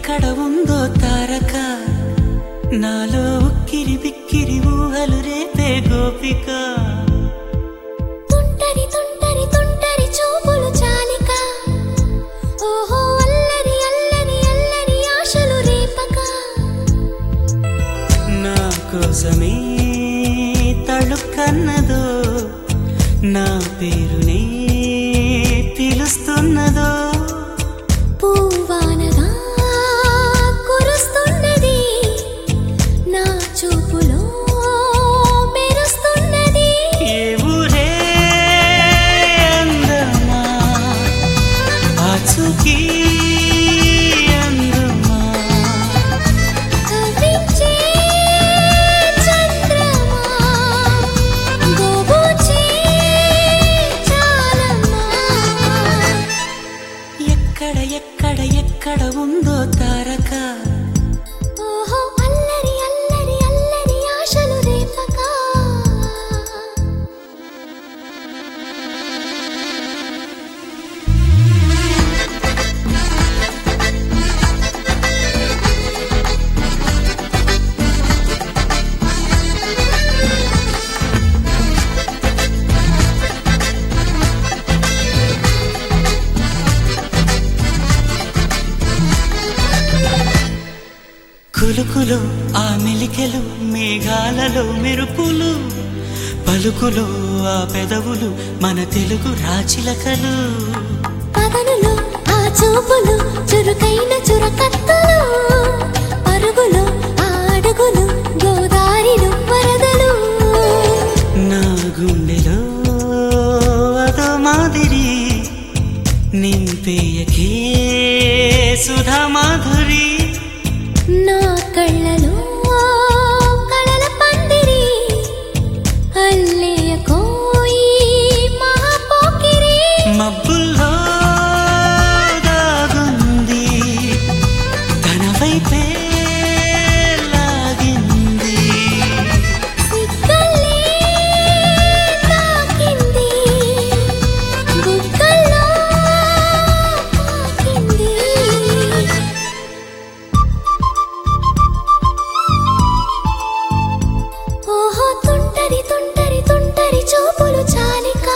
ఎక్కడ ఉందో తారక నాలో ఉక్కిరి బిక్కిరి ఊహలు రేపే గోపిక తుంటరి తుంటరి తుంటరి చూపులు చాలిక ఓహో అల్లరి అల్లరి అల్లరి ఆశలు రేపక నా కోసమే తళుక్కన్నదో నా పేరునే పిలుస్తున్నదో పూవానగా కురుస్తున్నది నా చూపులో మెరుస్తున్నది ఏ ఊరే అందమా ఆచూకీ అందమా కవించే చంద్రమా గోబూచే చాలమ్మా ఎక్కడ ఎక్కడ ఎక్కడ ఉందో తారక ఓహో అల్లరి అల్లరి అల్లరి ఆశలు రేపక కులుకులు ఆ మెలికెలు మేఘాలలో మెరుపులు పలుకులు ఆ పెదవులు మన తెలుగు రాచిలకలు పదనులు ఆ చూపులు చురుకైన చురకత్తలు పరుగులు ఆ అడుగులు గోదారిలు వరదలు నా గుండెలో అదో మాదిరి నింపేయకే సుధా మాధురి నా కళ్ళలో కళల పందిరి అల్లేయ కోయి మహాపోకిరి మబ్బుల్లో దాగుంది తన వైపే లాగింది సిగ్గలే తాకింది బుగ్గల్లో తాకింది ఓహో తుంటరి తుంటరి తుంటరి చూపులు చాలిక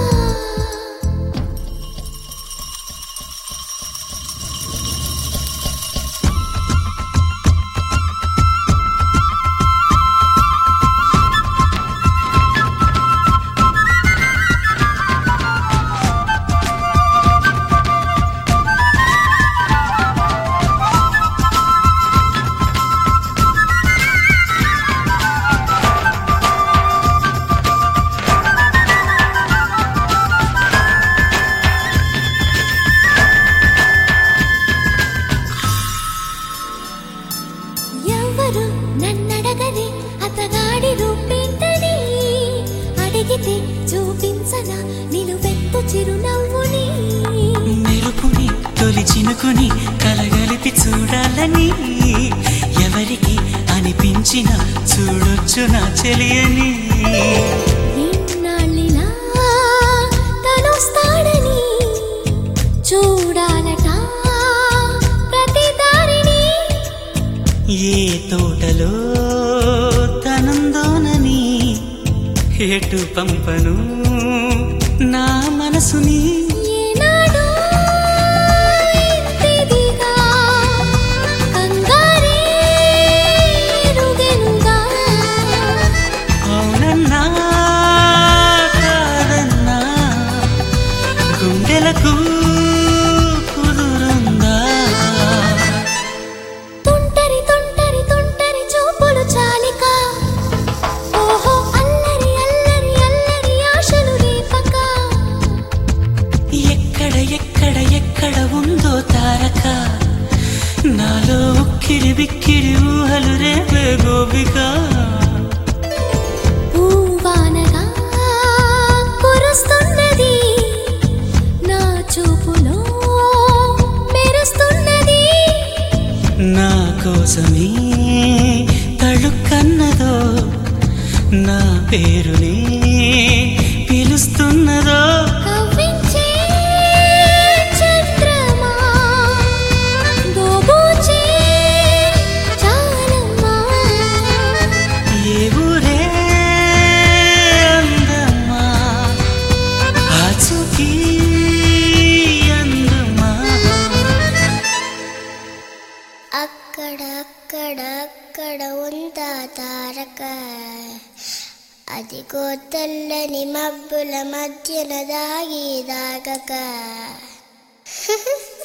ఎవరు నన్నడగని అతగాడి రూపేంటని అడిగితే చూపించన నిలువెత్తు చిరునవ్వుని మెరుపుని తొలి చినుకుని కలగలిపి చూడాలని ఎవరికి అనిపించిన చూడొచ్చు నా చెలియని ఇన్నాళ్ళిలా తనొస్తాడని చూడాలట ప్రతి దారిని ఏ తోటలో తనందోనని ఎటు పంపను నా మనసుని ఏనాడో ఇంతిదిగా కంగారే ఎరుగెనుగా. అవునన్నా కాదన్నా గుండెలకు కుదురుందా తుంటరి తుంటరి తుంటరి చూపులు చాలిక ఓహో అల్లరి అల్లరి అల్లరి ఆశలు రేపక ఎక్కడ ఎక్కడ ఎక్కడ ఉందో తారక నాలో ఉక్కిరి బిక్కిరి ఊహలు రేపే గోపిక పూవానగా కురుస్తున్నది నా చూపులో మెరుస్తున్నది నా కోసమే తళుక్కన్నదో నా పేరునే పిలుస్తున్నదో కవ్వించే చంద్రమా దోబూచే అదిగో తెల్లని మబ్బుల మధ్యన దాగి దాగక